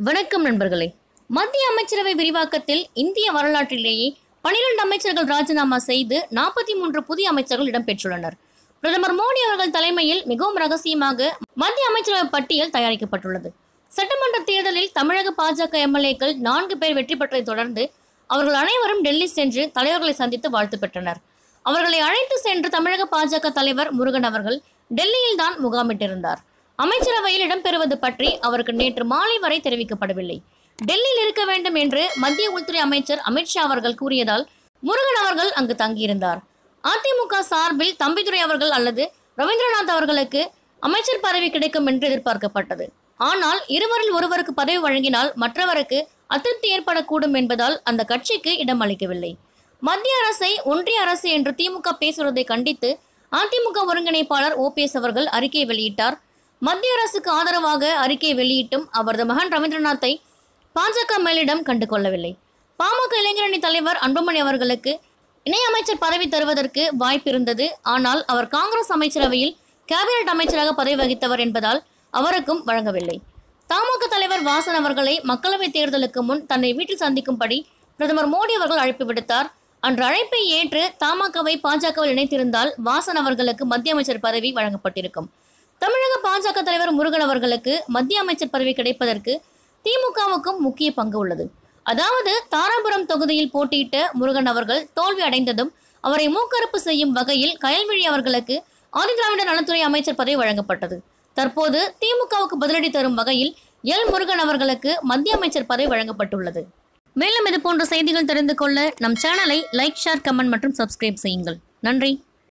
வணக்கம் நண்பர்களே மத்திய அமைச்சரவை விரிவாக்கத்தில் இந்திய வரலாற்றிலேயே பனிரெண்டு அமைச்சர்கள் ராஜினாமா செய்து நாற்பத்தி மூன்று புதிய அமைச்சர்கள் இடம்பெற்றுள்ளனர் பிரதமர் மோடி அவர்கள் தலைமையில் மிகவும் ரகசியமாக மத்திய அமைச்சரவை பட்டியல் தயாரிக்கப்பட்டுள்ளது சட்டமன்ற தேர்தலில் தமிழக பாஜக எம்எல்ஏக்கள் நான்கு பேர் வெற்றி பெற்றதை தொடர்ந்து அவர்கள் அனைவரும் டெல்லி சென்று தலைவர்களை சந்தித்து வாழ்த்து பெற்றனர் அவர்களை அழைத்து சென்று தமிழக பாஜக தலைவர் முருகன் அவர்கள் டெல்லியில் தான் முகாமிட்டிருந்தார் அமைச்சரவையில் இடம்பெறுவது பற்றி அவருக்கு நேற்று மாலை வரை தெரிவிக்கப்படவில்லை டெல்லியில் இருக்க வேண்டும் என்று மத்திய உள்துறை அமைச்சர் அமித்ஷா அவர்கள் கூறியதால் முருகன் அவர்கள் அங்கு தங்கியிருந்தார் அதிமுக சார்பில் தம்பிதுரை அவர்கள் அல்லது ரவீந்திரநாத் அவர்களுக்கு அமைச்சர் பதவி கிடைக்கும் என்று எதிர்பார்க்கப்பட்டது ஆனால் இருவரில் ஒருவருக்கு பதவி வழங்கினால் மற்றவருக்கு அதிருப்தி ஏற்படக்கூடும் என்பதால் அந்த கட்சிக்கு இடம் அளிக்கவில்லை மத்திய அரசை ஒன்றிய அரசு என்று திமுக பேசுவதை கண்டித்து அதிமுக ஒருங்கிணைப்பாளர் ஓபிஎஸ் அவர்கள் அறிக்கை வெளியிட்டார் மத்திய அரசுக்கு ஆதரவாக அறிக்கை வெளியிட்டும் அவரது மகன் ரவீந்திரநாத்தை பாஜக மேலிடம் கண்டு கொள்ளவில்லை பாமக இளைஞரணி தலைவர் அன்புமணி அவர்களுக்கு இணையமைச்சர் பதவி தருவதற்கு வாய்ப்பு இருந்தது ஆனால் அவர் காங்கிரஸ் அமைச்சரவையில் கேபினட் அமைச்சராக பதவி வகித்தவர் என்பதால் அவருக்கும் வழங்கவில்லை தமாக தலைவர் வாசன் அவர்களை மக்களவைத் தேர்தலுக்கு முன் தன்னை வீட்டில் சந்திக்கும்படி பிரதமர் மோடி அவர்கள் அழைப்பு விடுத்தார் அன்று அழைப்பை ஏற்று தமாகவை பாஜகவில் இணைத்திருந்தால் வாசன் அவர்களுக்கு மத்திய அமைச்சர் பதவி வழங்கப்பட்டிருக்கும் தமிழக பாஜக தலைவர் முருகன் அவர்களுக்கு மத்திய அமைச்சர் பதவி கிடைப்பதற்கு திமுகவுக்கும் முக்கிய பங்கு உள்ளது அதாவது தாராபுரம் தொகுதியில் போட்டியிட்ட முருகன் அவர்கள் தோல்வி அடைந்ததும் அவரை மூக்கறுப்பு செய்யும் வகையில் கயல்விழி அவர்களுக்கு ஆதிதிராவிட நலத்துறை அமைச்சர் பதவி வழங்கப்பட்டது தற்போது திமுகவுக்கு பதிலடி தரும் வகையில் எல் முருகன் அவர்களுக்கு மத்திய அமைச்சர் பதவி வழங்கப்பட்டுள்ளது மேலும் இது போன்ற செய்திகள் தெரிந்து கொள்ள நம் சேனலை லைக் ஷேர் கமெண்ட் மற்றும் சப்ஸ்கிரைப் செய்யுங்கள் நன்றி